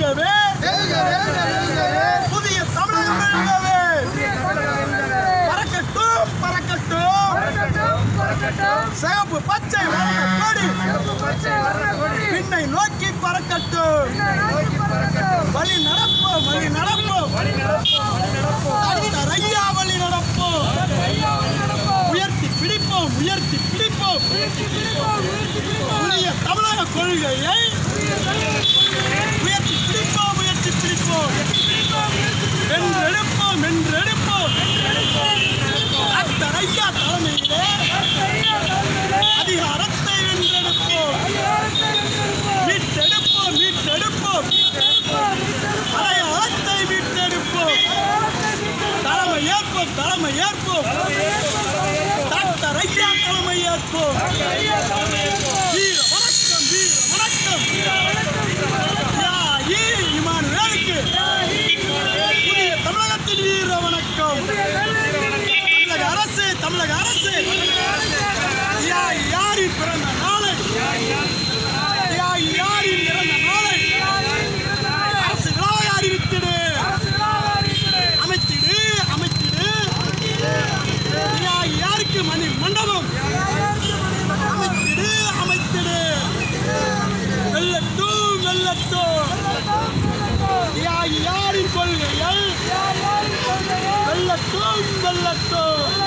வெல்கவே புதிய தமிழகம் வெல்கவே பறக்கட்டும் பறக்கட்டும் சிவப்பு பச்சை வர்ண கொடி பின்னை நோக்கி பறக்கட்டும் வழி நடப்போம் வழி நடப்போம் டாக்டர் ஐயா வழி நடப்போம் உயர்த்தி பிடிப்போம் உயர்த்தி பிடிப்போம் புதிய தமிழக கொள்கையை உயர்த்தி பிடிப்போம் உயர்த்தி பிடிப்போம் வென்றெடுப்போம் வென்றெடுப்போம் டாக்டர் ஐயா தலைமையிலே அதிகாரத்தை வென்றெடுப்போம் மீட்டெடுப்போம் மீட்டெடுப்போம் அடையாளத்தை மீட்டெடுப்போம் தலைமை ஏற்போம் தலைமை ஏற்போம் டாக்டர் ஐயா தலைமை ஏற்போம் வீர வணக்கம் வீர வணக்கம் தியாகி இமானுவேலுக்கு புதிய தமிழகத்தின் வீர வணக்கம் தமிழக அரசு தமிழக அரசு தியாகி யாரின் பிறந்த நாளை தியாகி யாரின் இறந்த நாளை அரசு விழாவை அறிவித்திடு அமைத்திடு அமைத்திடு தியாகி யாருக்கு மணி மண்டபம் அமைத்திடு அமைத்திடு வெல்லட்டும் வெல்லட்டும் தியாகி யாரின் கொள்கைகள் வெல்லட்டும் வெல்லட்டும்